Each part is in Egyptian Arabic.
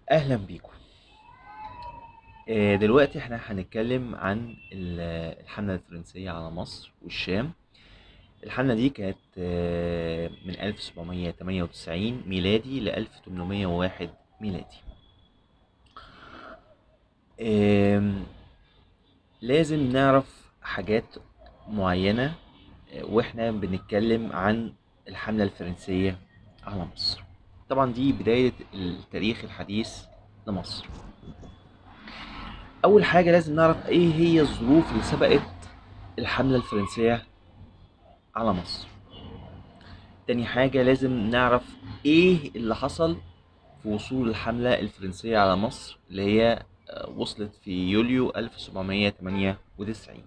اهلا بيكم آه، دلوقتي احنا هنتكلم عن ال- الحملة الفرنسية على مصر والشام الحملة دي كانت آه، من 1798 ميلادي ل 1801 ميلادي آم، لازم نعرف حاجات معينة آه، واحنا بنتكلم عن الحملة الفرنسية على مصر طبعا دي بداية التاريخ الحديث لمصر أول حاجة لازم نعرف إيه هي الظروف اللي سبقت الحملة الفرنسية على مصر تاني حاجة لازم نعرف إيه اللي حصل في وصول الحملة الفرنسية على مصر اللي هي آه، وصلت في يوليو 1798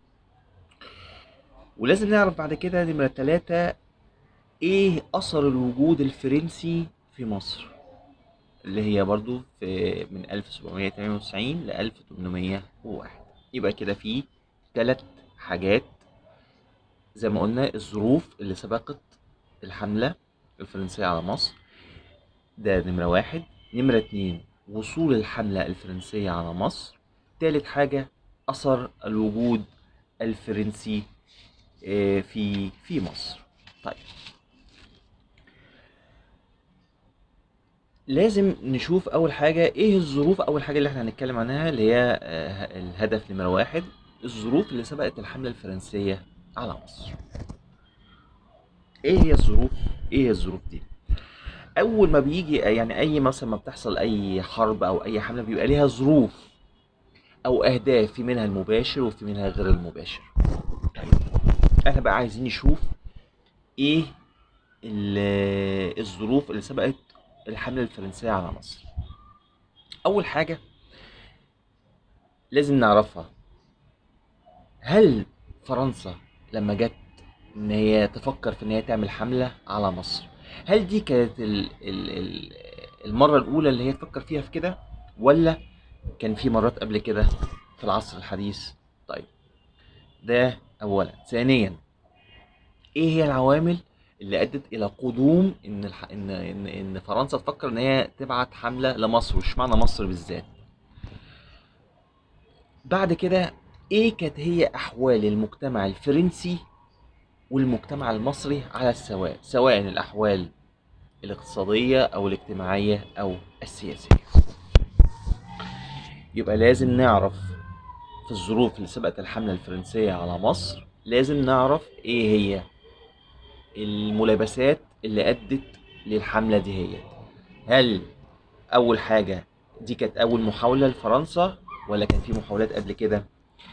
ولازم نعرف بعد كده نمرة تلاتة إيه أثر الوجود الفرنسي في مصر اللي هي برضو في من 1798 ل 1801 يبقى كده في تلات حاجات زي ما قلنا الظروف اللي سبقت الحملة الفرنسية على مصر ده نمرة واحد نمرة اتنين وصول الحملة الفرنسية على مصر تالت حاجة أثر الوجود الفرنسي آه، في في مصر طيب لازم نشوف اول حاجه ايه الظروف اول حاجه اللي احنا هنتكلم عنها اللي هي آه، الهدف نمره واحد الظروف اللي سبقت الحمله الفرنسيه على مصر ايه هي الظروف ايه هي الظروف دي اول ما بيجي يعني اي مثلا ما بتحصل اي حرب او اي حمله بيبقى ليها ظروف او اهداف في منها المباشر وفي منها غير المباشر طيب احنا بقى عايزين نشوف ايه ال- الظروف اللي سبقت الحملة الفرنسية على مصر أول حاجة لازم نعرفها هل فرنسا لما جت إن هي تفكر في إن هي تعمل حملة على مصر هل دي كانت ال ال ال المرة الأولى اللي هي تفكر فيها في كده ولا كان في مرات قبل كده في العصر الحديث طيب ده أولا ثانيا ايه هي العوامل اللي ادت الى قدوم ان الح... ان ان ان فرنسا تفكر ان هي تبعت حمله لمصر واشمعنى مصر بالذات بعد كده ايه كانت هي احوال المجتمع الفرنسي والمجتمع المصري على السواء سواء الاحوال الاقتصاديه او الاجتماعيه او السياسيه يبقى لازم نعرف في الظروف اللي سبقت الحمله الفرنسيه على مصر لازم نعرف ايه هي الملابسات اللي ادت للحمله دي هي هل اول حاجه دي كانت اول محاوله لفرنسا ولا كان في محاولات قبل كده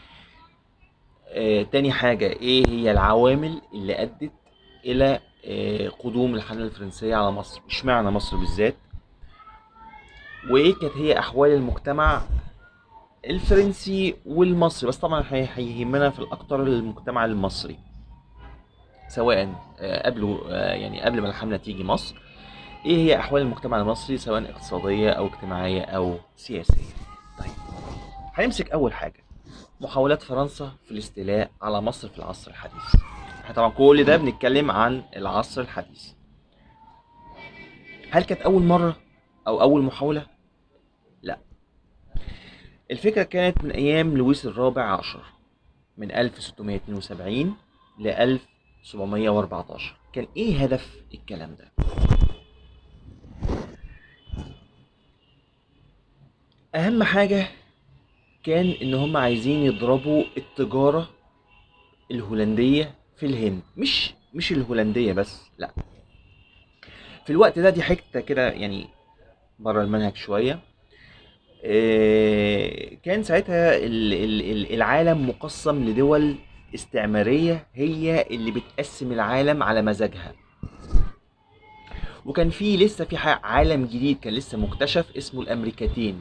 آه تاني حاجه ايه هي العوامل اللي ادت الى آه قدوم الحمله الفرنسيه على مصر اشمعنى مصر بالذات وايه كانت هي احوال المجتمع الفرنسي والمصري بس طبعا هي- هيهمنا في الاكتر المجتمع المصري سواء آه، قبل آه، يعني قبل ما الحملة تيجي مصر ايه هي احوال المجتمع المصري سواء اقتصادية او اجتماعية او سياسية طيب هنمسك اول حاجة محاولات فرنسا في الاستيلاء على مصر في العصر الحديث احنا طبعا كل ده بنتكلم عن العصر الحديث هل كانت اول مرة او اول محاولة لا الفكرة كانت من ايام لويس الرابع عشر من 1672 ل 1714 كان ايه هدف الكلام ده اهم حاجة كان ان هم عايزين يضربوا التجارة الهولندية في الهند مش مش الهولندية بس لا في الوقت ده دي حتة كده يعني بره المنهج شوية آه، كان ساعتها ال- ال- ال- العالم مقسم لدول استعمارية هي اللي بتقسم العالم على مزاجها وكان في لسه في ح- عالم جديد كان لسه مكتشف اسمه الامريكتين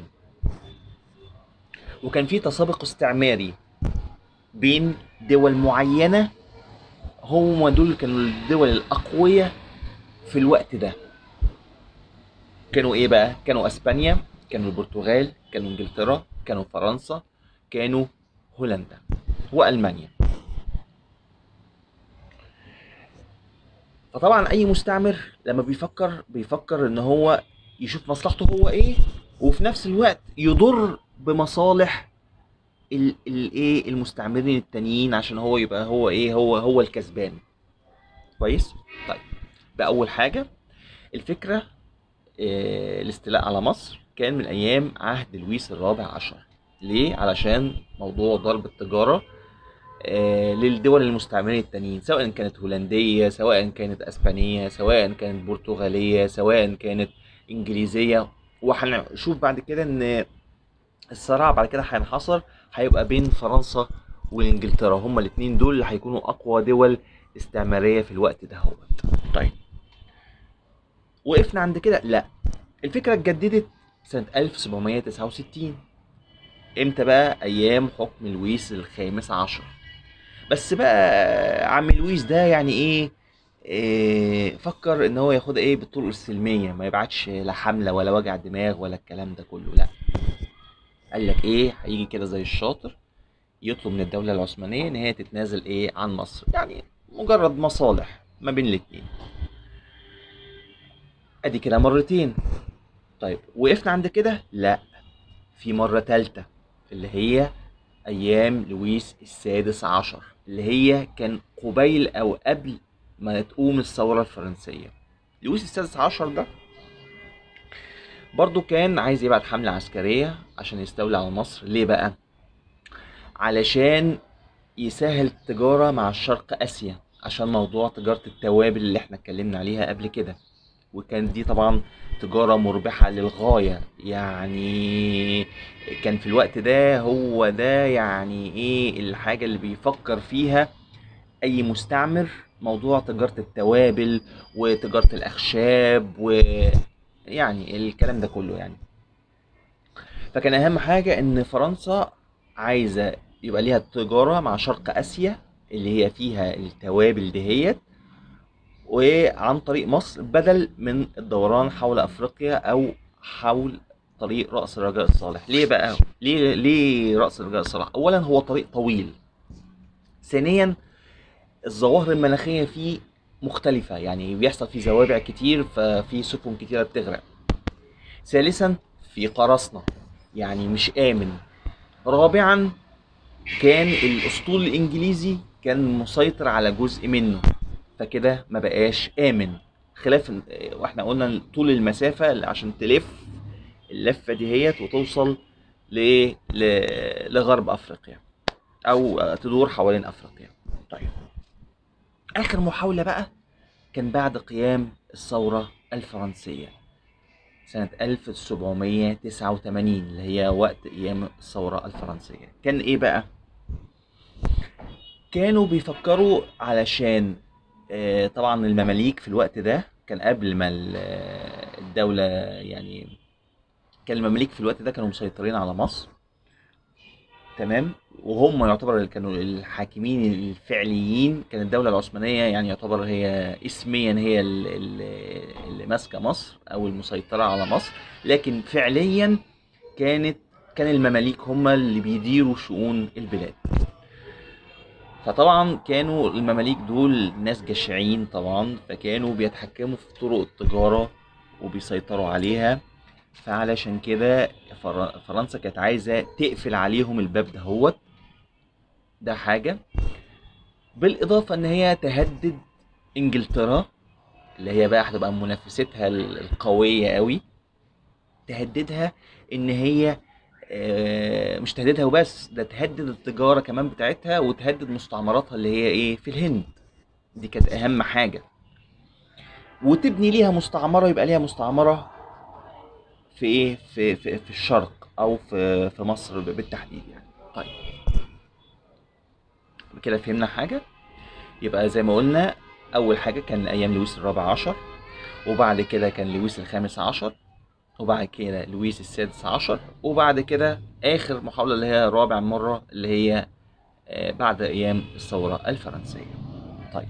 وكان في تسابق استعماري بين دول معينة هم دول كانوا الدول الأقوياء في الوقت ده كانوا ايه بقى كانوا اسبانيا كانوا البرتغال كانوا انجلترا كانوا فرنسا كانوا هولندا والمانيا فطبعا اي مستعمر لما بيفكر بيفكر ان هو يشوف مصلحته هو ايه وفي نفس الوقت يضر بمصالح ال- الايه المستعمرين التانيين عشان هو يبقى هو ايه هو هو الكسبان كويس طيب ده اول حاجه الفكره آه، الاستيلاء على مصر كان من ايام عهد لويس الرابع عشر ليه علشان موضوع ضرب التجاره آه، للدول المستعمرين التانيين سواء كانت هولنديه سواء كانت اسبانيه سواء كانت برتغاليه سواء كانت انجليزيه وهنشوف بعد كده ان الصراع بعد كده هينحصر هيبقى بين فرنسا وانجلترا هما الاتنين دول اللي هيكونوا اقوى دول استعماريه في الوقت ده هو طيب وقفنا عند كده لا الفكره اتجددت سنه 1769 امتى بقى ايام حكم لويس الخامس عشر بس بقى عم لويس ده يعني ايه, إيه فكر ان هو ياخدها ايه بالطرق السلميه ما يبعتش لا حمله ولا وجع دماغ ولا الكلام ده كله لا قال لك ايه هيجي كده زي الشاطر يطلب من الدوله العثمانيه ان هي تتنازل ايه عن مصر يعني مجرد مصالح ما بين الاتنين ادي كده مرتين طيب وقفنا عند كده لا في مرة تالتة اللي هي ايام لويس السادس عشر اللي هي كان قبيل او قبل ما تقوم الثورة الفرنسية لويس السادس عشر ده برضو كان عايز يبعت حملة عسكرية عشان يستولي على مصر ليه بقى علشان يسهل التجارة مع شرق آسيا عشان موضوع تجارة التوابل اللي احنا اتكلمنا عليها قبل كده وكانت دي طبعا تجارة مربحة للغاية يعني كان في الوقت ده هو ده يعني ايه الحاجة اللي بيفكر فيها اي مستعمر موضوع تجارة التوابل وتجارة الاخشاب ويعني الكلام ده كله يعني فكان اهم حاجة ان فرنسا عايزة يبقى ليها تجارة مع شرق اسيا اللي هي فيها التوابل دهيت وعن طريق مصر بدل من الدوران حول افريقيا او حول طريق راس الرجاء الصالح ليه بقى ليه ليه راس الرجاء الصالح اولا هو طريق طويل ثانيا الظواهر المناخيه فيه مختلفه يعني بيحصل فيه زوابع كتير ففي سفن كتيره بتغرق ثالثا في قراصنه يعني مش امن رابعا كان الاسطول الانجليزي كان مسيطر على جزء منه فكده ما بقاش امن خلاف ال- واحنا قلنا طول المسافه اللي عشان تلف اللفه دهيت وتوصل ل... ل... لغرب افريقيا او تدور حوالين افريقيا طيب اخر محاوله بقى كان بعد قيام الثوره الفرنسيه سنة 1789 اللي هي وقت أيام الثورة الفرنسية كان إيه بقى؟ كانوا بيفكروا علشان آه، طبعا المماليك في الوقت ده كان قبل ما ال- آه، الدولة يعني كان المماليك في الوقت ده كانوا مسيطرين على مصر تمام وهم يعتبر اللي كانوا الحاكمين الفعليين كانت الدولة العثمانية يعني يعتبر هي اسميا هي ال- ال- اللي ماسكة مصر أو المسيطرة على مصر لكن فعليا كانت كان المماليك هم اللي بيديروا شؤون البلاد فطبعا كانوا المماليك دول ناس جشعين طبعا فكانوا بيتحكموا في طرق التجارة وبيسيطروا عليها فعلشان كده فر- فرنسا كانت عايزة تقفل عليهم الباب دهوت ده حاجة بالإضافة إن هي تهدد إنجلترا اللي هي بقى هتبقى منافستها ال- القوية قوي تهددها إن هي آه، مش تهددها وبس ده تهدد التجارة كمان بتاعتها وتهدد مستعمراتها اللي هي إيه في الهند دي كانت أهم حاجة وتبني ليها مستعمرة يبقى ليها مستعمرة في ايه في في, في الشرق او في في مصر بالتحديد يعني طيب كده فهمنا حاجه يبقى زي ما قلنا اول حاجه كان ايام لويس الرابع عشر وبعد كده كان لويس الخامس عشر وبعد كده لويس السادس عشر وبعد كده اخر محاوله اللي هي رابع مره اللي هي آه، بعد ايام الثوره الفرنسيه طيب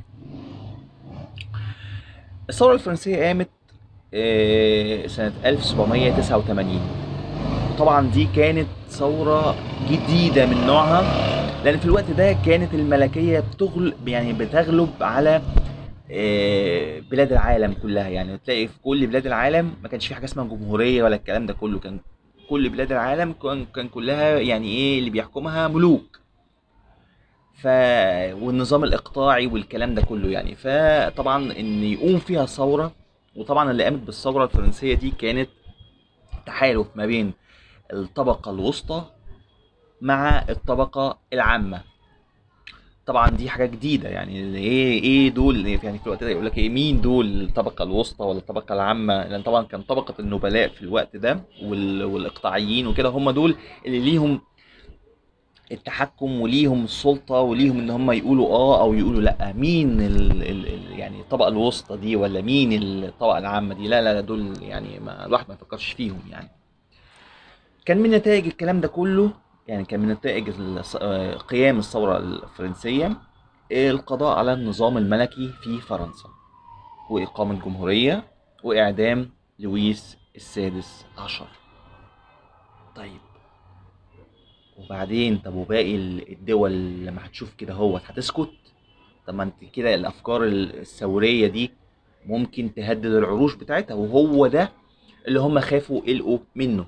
الثوره الفرنسيه قامت آه، سنه 1789 طبعا دي كانت ثورة جديدة من نوعها لأن في الوقت ده كانت الملكية بتغلب يعني بتغلب على آه، بلاد العالم كلها يعني تلاقي في كل بلاد العالم ما كانش في حاجة اسمها جمهورية ولا الكلام ده كله كان كل بلاد العالم كان كان كلها يعني ايه اللي بيحكمها ملوك ف والنظام الاقطاعي والكلام ده كله يعني فطبعا ان يقوم فيها ثوره وطبعا اللي قامت بالثوره الفرنسيه دي كانت تحالف ما بين الطبقه الوسطى مع الطبقه العامه طبعا دي حاجه جديده يعني ايه ايه دول يعني في الوقت ده يقول لك ايه مين دول الطبقه الوسطى ولا الطبقه العامه لان طبعا كان طبقه النبلاء في الوقت ده وال- والاقطاعيين وكده هم دول اللي ليهم التحكم وليهم السلطه وليهم ان هم يقولوا اه او يقولوا لا مين ال ال ال يعني الطبقه الوسطى دي ولا مين الطبقه العامه دي لا لا دول يعني ما الواحد ما يفكرش فيهم يعني كان من نتائج الكلام ده كله يعني كان من نتائج الص- آه، قيام الثورة الفرنسية القضاء على النظام الملكي في فرنسا وإقامة جمهورية وإعدام لويس السادس عشر طيب وبعدين طب وباقي ال- الدول لما هتشوف كده هو هتسكت طب ما انت كده الأفكار الثورية دي ممكن تهدد العروش بتاعتها وهو ده اللي هم خافوا يلقوا منه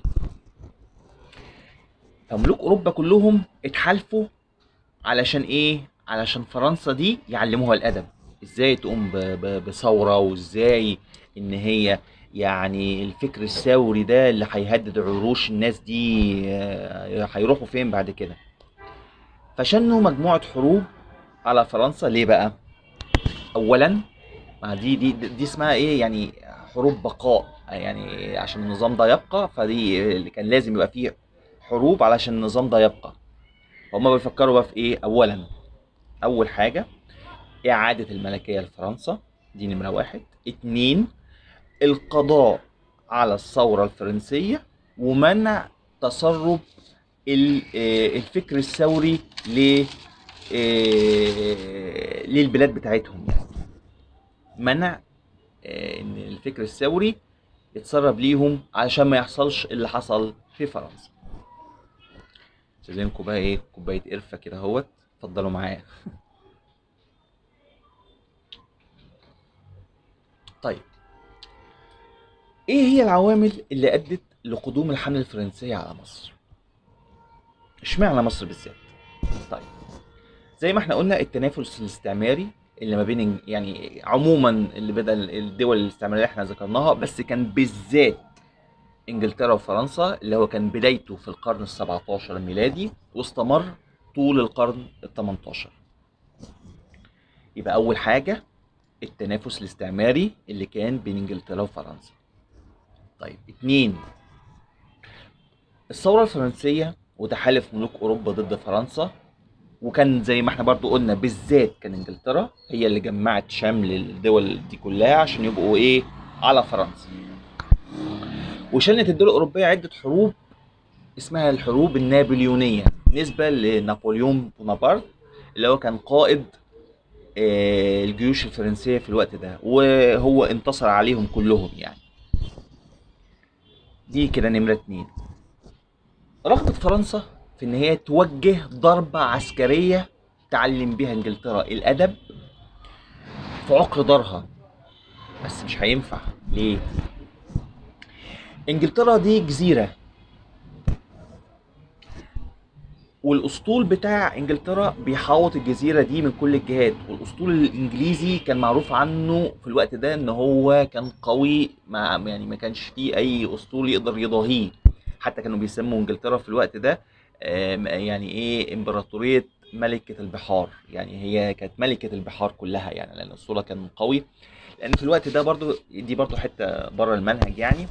فملوك اوروبا كلهم اتحالفوا علشان ايه علشان فرنسا دي يعلموها الادب ازاي تقوم ب- ب- بثوره وازاي ان هي يعني الفكر الثوري ده اللي هيهدد عروش الناس دي آه، هيروحوا فين بعد كده فشنوا مجموعه حروب على فرنسا ليه بقى اولا ما دي دي دي اسمها ايه يعني حروب بقاء يعني عشان النظام ده يبقى فدي اللي كان لازم يبقى فيه حروب علشان النظام ده يبقى هما بيفكروا بقى في ايه اولا اول حاجة اعادة الملكية لفرنسا دي نمرة واحد اتنين القضاء على الثورة الفرنسية ومنع تسرب ال- آه، الفكر الثوري ل آه، للبلاد بتاعتهم يعني منع آه، ان الفكر الثوري يتسرب ليهم علشان ما يحصلش اللي حصل في فرنسا استاذنكم بقى ايه كوبايه قرفه كده اهوت اتفضلوا معايا طيب ايه هي العوامل اللي ادت لقدوم الحمله الفرنسيه على مصر اشمعنى مصر بالذات طيب زي ما احنا قلنا التنافس الاستعماري اللي ما بين إنج- يعني عموما اللي بدا الدول الاستعماريه اللي احنا ذكرناها بس كان بالذات انجلترا وفرنسا اللي هو كان بدايته في القرن ال17 الميلادي واستمر طول القرن ال18 يبقى اول حاجه التنافس الاستعماري اللي كان بين انجلترا وفرنسا طيب اتنين الثوره الفرنسيه وتحالف ملوك اوروبا ضد فرنسا وكان زي ما احنا برضو قلنا بالذات كان انجلترا هي اللي جمعت شمل الدول دي كلها عشان يبقوا ايه على فرنسا وشنت الدول الأوروبية عدة حروب اسمها الحروب النابليونية نسبة لنابليون بونابرت اللي هو كان قائد آه، الجيوش الفرنسية في الوقت ده وهو انتصر عليهم كلهم يعني دي كده نمرة اتنين رغبة فرنسا في ان هي توجه ضربة عسكرية تعلم بيها انجلترا الادب في عقر دارها بس مش هينفع ليه انجلترا دي جزيرة والاسطول بتاع انجلترا بيحاوط الجزيرة دي من كل الجهات والاسطول الانجليزي كان معروف عنه في الوقت ده ان هو كان قوي ما يعني ما كانش فيه اي اسطول يقدر يضاهيه حتى كانوا بيسموا انجلترا في الوقت ده آم، يعني ايه امبراطورية ملكة البحار يعني هي كانت ملكة البحار كلها يعني لان اسطولها كان قوي لان في الوقت ده برضو دي برضو حتة بره المنهج يعني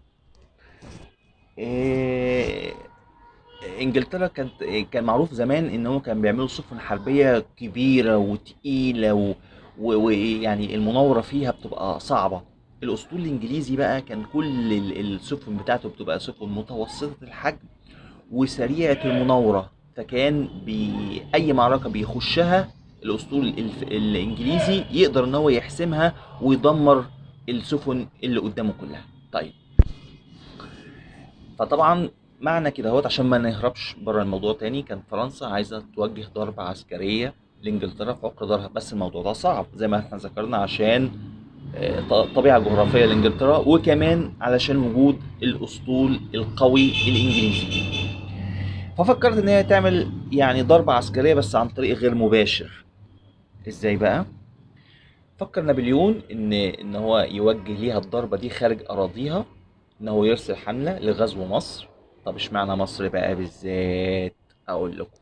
إيه، انجلترا كانت كان معروف زمان ان هو كان بيعملوا سفن حربيه كبيره وتقيله و- و- ويعني المناوره فيها بتبقى صعبه الاسطول الانجليزي بقى كان كل ال- السفن بتاعته بتبقى سفن متوسطه الحجم وسريعه المناوره فكان باي معركه بيخشها الاسطول الف- الانجليزي يقدر ان هو يحسمها ويدمر السفن اللي قدامه كلها طيب فطبعا معنى كده اهوت عشان ما نهربش بره الموضوع تاني كان فرنسا عايزه توجه ضربه عسكريه لانجلترا في عقر دارها بس الموضوع ده صعب زي ما احنا ذكرنا عشان آه، ط- طبيعه جغرافيه لانجلترا وكمان علشان وجود الاسطول القوي الانجليزي ففكرت ان هي تعمل يعني ضربه عسكريه بس عن طريق غير مباشر ازاي بقى فكر نابليون ان ان هو يوجه ليها الضربه دي خارج اراضيها ان هو يرسل حمله لغزو مصر طب اشمعنى مصر بقى بالذات اقول لكم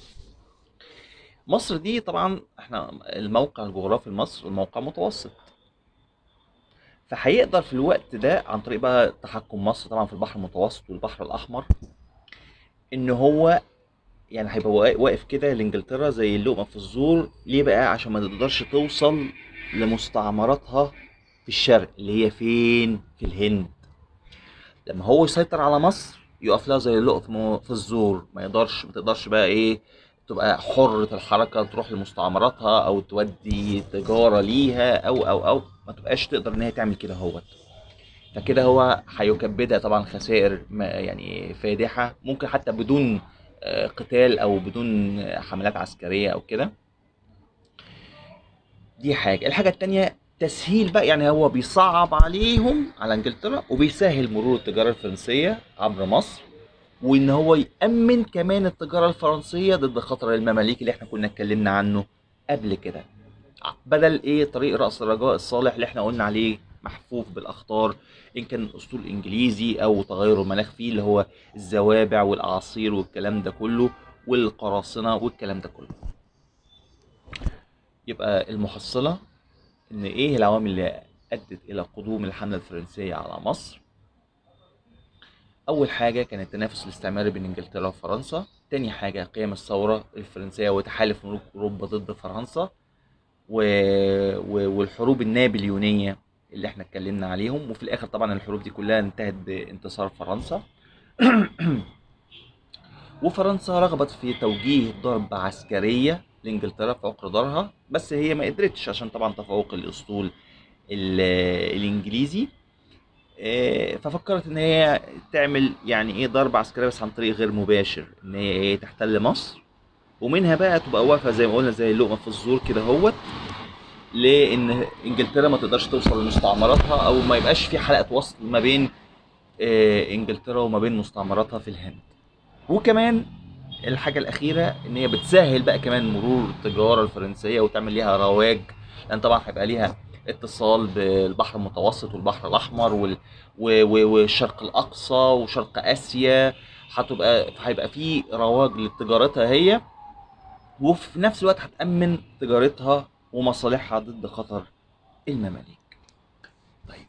مصر دي طبعا احنا الموقع الجغرافي لمصر الموقع متوسط فهيقدر في الوقت ده عن طريق بقى تحكم مصر طبعا في البحر المتوسط والبحر الاحمر ان هو يعني هيبقى وا- واقف كده لانجلترا زي اللقمه في الزور ليه بقى عشان ما تقدرش توصل لمستعمراتها في الشرق اللي هي فين في الهند لما هو يسيطر على مصر يقف لها زي اللقمه في الزور ما يقدرش ما تقدرش بقى ايه تبقى حرة الحركة تروح لمستعمراتها أو تودي تجارة ليها أو أو أو ما تبقاش تقدر إن هي تعمل كده هوت فكده هو هيكبدها طبعا خسائر ما- يعني فادحة ممكن حتى بدون آه، قتال أو بدون آه، حملات عسكرية أو كده دي حاجة الحاجة التانية تسهيل بقى يعني هو بيصعب عليهم على انجلترا وبيسهل مرور التجارة الفرنسية عبر مصر وان هو يأمن كمان التجارة الفرنسية ضد خطر المماليك اللي احنا كنا اتكلمنا عنه قبل كده بدل ايه طريق رأس الرجاء الصالح اللي احنا قلنا عليه محفوف بالاخطار ان كان اسطول انجليزي او تغير المناخ فيه اللي هو الزوابع والاعاصير والكلام ده كله والقراصنة والكلام ده كله يبقى المحصلة ان ايه العوامل اللي ادت الى قدوم الحملة الفرنسية على مصر اول حاجة كان التنافس الاستعماري بين انجلترا وفرنسا تاني حاجة قيام الثورة الفرنسية وتحالف ملوك اوروبا ضد فرنسا و... و... والحروب النابليونية اللي احنا اتكلمنا عليهم وفي الاخر طبعا الحروب دي كلها انتهت بانتصار فرنسا وفرنسا رغبت في توجيه ضربة عسكرية لانجلترا في عقر دارها بس هي ما قدرتش عشان طبعا تفوق الاسطول ال- الانجليزي آه، ففكرت ان هي تعمل يعني ايه ضربة عسكرية بس عن طريق غير مباشر ان هي ايه تحتل مصر ومنها بقى تبقى واقفة زي ما قلنا زي اللقمة في الزور كده هوت لان انجلترا ما تقدرش توصل لمستعمراتها او ما يبقاش في حلقة وصل ما بين آه، انجلترا وما بين مستعمراتها في الهند وكمان الحاجة الأخيرة إن هي بتسهل بقى كمان مرور التجارة الفرنسية وتعمل ليها رواج لأن طبعا هيبقى ليها اتصال بالبحر المتوسط والبحر الأحمر وال... و... و... والشرق الأقصى وشرق آسيا هتبقى هيبقى في رواج لتجارتها هي وفي نفس الوقت هتأمن تجارتها ومصالحها ضد خطر المماليك طيب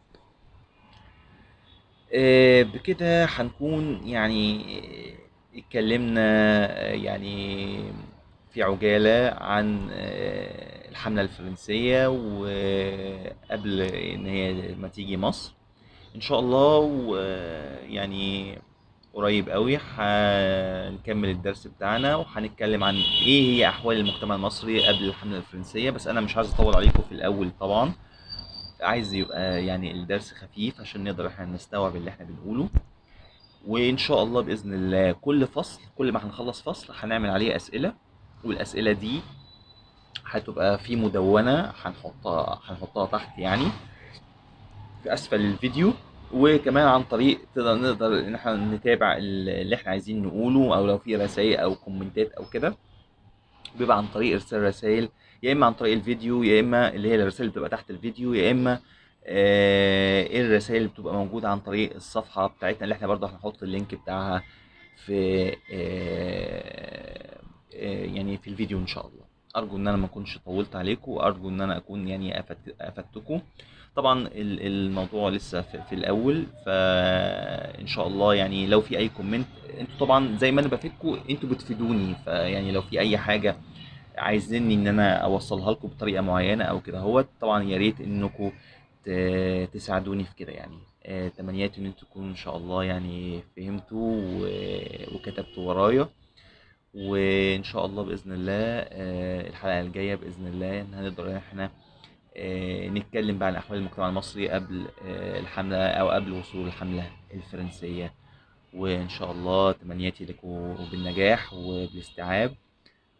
آه، بكده هنكون يعني اتكلمنا آه، يعني في عجالة عن آه، الحملة الفرنسية وقبل ان هي ما تيجي مصر ان شاء الله ويعني قريب قوي هنكمل الدرس بتاعنا وهنتكلم عن ايه هي احوال المجتمع المصري قبل الحملة الفرنسية بس انا مش عايز اطول عليكم في الاول طبعا عايز يبقى يعني الدرس خفيف عشان نقدر احنا نستوعب اللي احنا بنقوله وان شاء الله باذن الله كل فصل كل ما هنخلص فصل هنعمل عليه اسئله والاسئله دي هتبقى في مدونه هنحطها هنحطها تحت يعني في اسفل الفيديو وكمان عن طريق تقدر نقدر ان احنا نتابع ال- اللي احنا عايزين نقوله او لو في رسائل او كومنتات او كده بيبقى عن طريق ارسال رسائل يا اما عن طريق الفيديو يا اما اللي هي الرسائل اللي بتبقى تحت الفيديو يا اما آه، ايه الرسائل اللي بتبقى موجوده عن طريق الصفحه بتاعتنا اللي احنا برضه هنحط اللينك بتاعها في آه، آه، يعني في الفيديو ان شاء الله ارجو ان انا ما اكونش طولت عليكم وارجو ان انا اكون يعني أفدت- افدتكم طبعا ال- الموضوع لسه في, في الاول فان شاء الله يعني لو في اي كومنت انتوا طبعا زي ما انا بفيدكم انتوا بتفيدوني فيعني لو في اي حاجه عايزيني ان انا اوصلها لكم بطريقه معينه او كده هو طبعا يا ريت انكم ت- تساعدوني في كده يعني آه، تمنياتي ان انتوا تكونوا ان شاء الله يعني فهمتوا و- وكتبتوا ورايا وان شاء الله باذن الله آه، الحلقه الجايه باذن الله ان هنقدر ان احنا آه، نتكلم بقى عن احوال المجتمع المصري قبل آه، الحمله او قبل وصول الحمله الفرنسيه وان شاء الله تمنياتي لكم بالنجاح وبالاستيعاب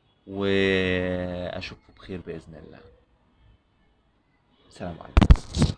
واشوفكم بخير باذن الله السلام عليكم